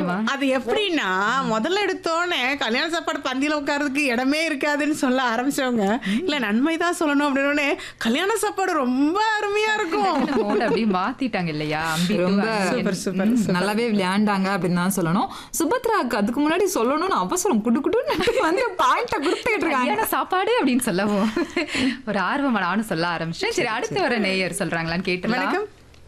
சொல்லலாமா அது எப்படின்னா முதல்ல எடுத்தோடனே கல்யாண சாப்பாடு பந்தியில உட்கார்றதுக்கு இடமே இருக்காதுன்னு சொல்ல ஆரம்பிச்சவங்க இல்ல நன்மை தான் சொல்லணும் அப்படின்னு கல்யாண சாப்பாடு ரொம்ப அருமையா இருக்கும் மோட அப்படியே மாத்திட்டாங்க இல்லையா அம்பி to ரொம்ப அம்பி. சூப்பர் சூப்பர் ம், நல்லாவே விளையாண்டாங்க அப்படின்னு தான் சொல்லணும் சுபத்ராக்கு அதுக்கு முன்னாடி சொல்லணும்னு அவசரம் குடு குடுன்னு வந்து பாயிண்ட கொடுத்துக்கிட்டு இருக்காங்க கல்யாண சாப்பாடு அப்படின்னு சொல்லவும் ஒரு ஆர்வமா நானும் சொல்ல ஆரம்பிச்சேன் சரி அடுத்து வர நேயர் சொல்றாங்களான்னு கேட்டுலாம் வணக்கம்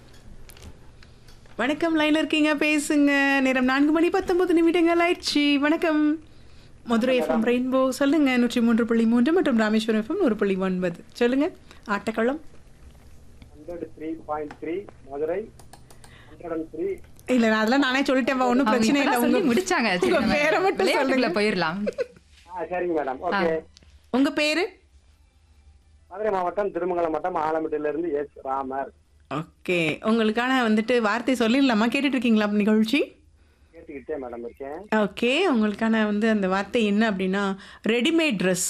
வணக்கம் லைன்ல இருக்கீங்க பேசுங்க நேரம் நான்கு மணி பத்தொன்பது நிமிடங்கள் ஆயிடுச்சு வணக்கம் மதுரை எஃப்எம் ரெயின்போ சொல்லுங்க நூற்றி மூன்று புள்ளி மூன்று மற்றும் ராமேஸ்வரம் எஃப்எம் ஒரு புள்ளி ஒன்பது சொல்லுங்க ஆட்டக்களம் hundred three point three Madurai hundred and three இல்ல நான் அதெல்லாம் நானே சொல்லிட்டேன் ஒன்றும் அவங்க பிரச்சனை இல்லை இப்பதான் சொல்லி உங்க முடிச்சாங்க சரி, உங்க நம்ம பேரை மட்டும் விளையாட்டுக்குள்ள சொல்லுங்க போயிடலாம் ஆ சரிங்க மேடம் ஓகே உங்க பேரு மதுரை மாவட்டம் திருமங்கலம் மாவட்டம் ஆலமட்டில இருந்து எஸ் ராமர் ஓகே உங்களுக்கான வந்துட்டு வார்த்தை சொல்லிடலாமா கேட்டுட்டு இருக்கீங்களா நிகழ்ச்சி கேட்டுக்கிட்டே மேடம் இருக்கேன் ஓகே உங்களுக்கான வந்து அந்த வார்த்தை என்ன அப்படின்னா readymade dress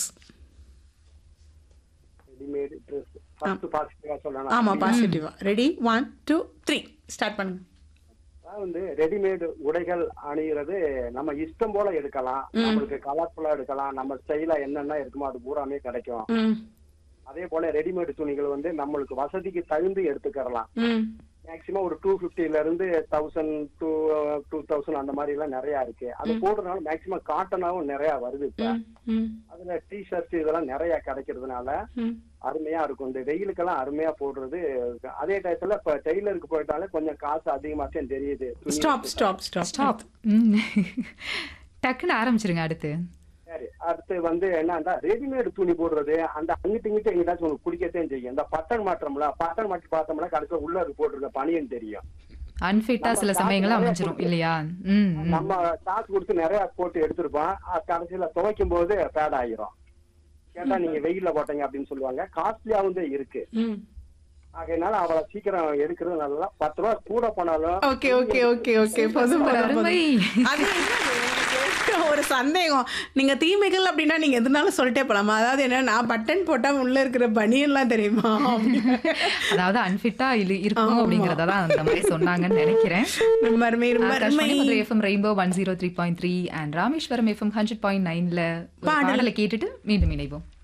readymade dress first பாசிட்டிவா சொல்லணும் ஆமா பாசிட்டிவா ready one two three start பண்ணுங்க அதாவது வந்து ரெடிமேட் உடைகள் அணிகிறது நம்ம இஷ்டம் போல எடுக்கலாம் நம்மளுக்கு கலர்ஃபுல்லா எடுக்கலாம் நம்ம ஸ்டைலா என்னென்ன இருக்குமோ அது பூராமே கிடைக்கும் ம் அதே போல ரெடிமேட் துணிகள் வந்து நம்மளுக்கு வசதிக்கு தகுந்து எடுத்துக்கறலாம் ம் மேக்சிமம் ஒரு டூ பிப்டில இருந்து தௌசண்ட் டூ டூ தௌசண்ட் அந்த மாதிரி எல்லாம் நிறைய இருக்கு அது போடுறதுனால மேக்சிமம் காட்டனாவும் நிறைய வருது இப்ப ம் அதுல டி ஷர்ட் இதெல்லாம் நிறைய கிடைக்கிறதுனால ம் அருமையா இருக்கும் இந்த வெயிலுக்கெல்லாம் அருமையா போடுறது அதே டயத்துல இப்ப டெய்லருக்கு போயிட்டாலே கொஞ்சம் காசு அதிகமாச்சும் தெரியுது துணி ஸ்டாப் ஸ்டாப் ஸ்டாப் ஸ்டாப் டக்குன்னு ஆரம்பிச்சிருங்க அடுத்து சரி அடுத்து வந்து என்னன்னா ரெடிமேட் துணி போடுறது அந்த அங்கிட்டு இங்கிட்டு எங்கிட்டாச்சும் உங்களுக்கு பிடிக்கத்தான் செய்யும் இந்த பட்டன் மாற்றம்ல பட்டன் மாற்றி பார்த்தோம்னா கடைசியில் உள்ள இருக்கு போட்டிருக்க பனியன் தெரியும் அன்ஃபிட்டா சில சமயங்கள்ல அமைஞ்சிரும் இல்லையா ம் ம். நம்ம காசு கொடுத்து நிறைய போட்டு எடுத்திருப்போம் அது கடைசியில துவைக்கும் போது பேட் ஆயிரும் கேட்டா நீங்க வெயில்ல போட்டீங்க அப்படின்னு சொல்லுவாங்க காஸ்ட்லியாவும் தான் இருக்கு ம் ஆகையினால அவளை சீக்கிரம் எடுக்கிறது நல்லா பத்து ரூபா கூட போனாலும் ஓகே ஓகே ஓகே ஓகே போதும் ஒரு போதும், போதும் அருமை. அது என்னது? எனக்கு ஒரு சந்தேகம் நீங்க தீமைகள் அப்படின்னா நீங்க எதுனாலும் சொல்லிட்டே போலாமா அதாவது என்ன நான் பட்டன் போட்டா உள்ள இருக்கிற பனியன்லாம் தெரியுமா அதாவது அன்ஃபிட்டா இல்ல இருக்கும் அப்படிங்கறத தான் அந்த மாதிரி சொன்னாங்கன்னு நினைக்கிறேன் ரொம்ப அருமை ரொம்ப அருமை Akashvani Madurai F M rainbow one zero three point three and Rameswaram F M hundred point நைன்ல பாடலை கேட்டுட்டு மீண்டும் இணைவோம்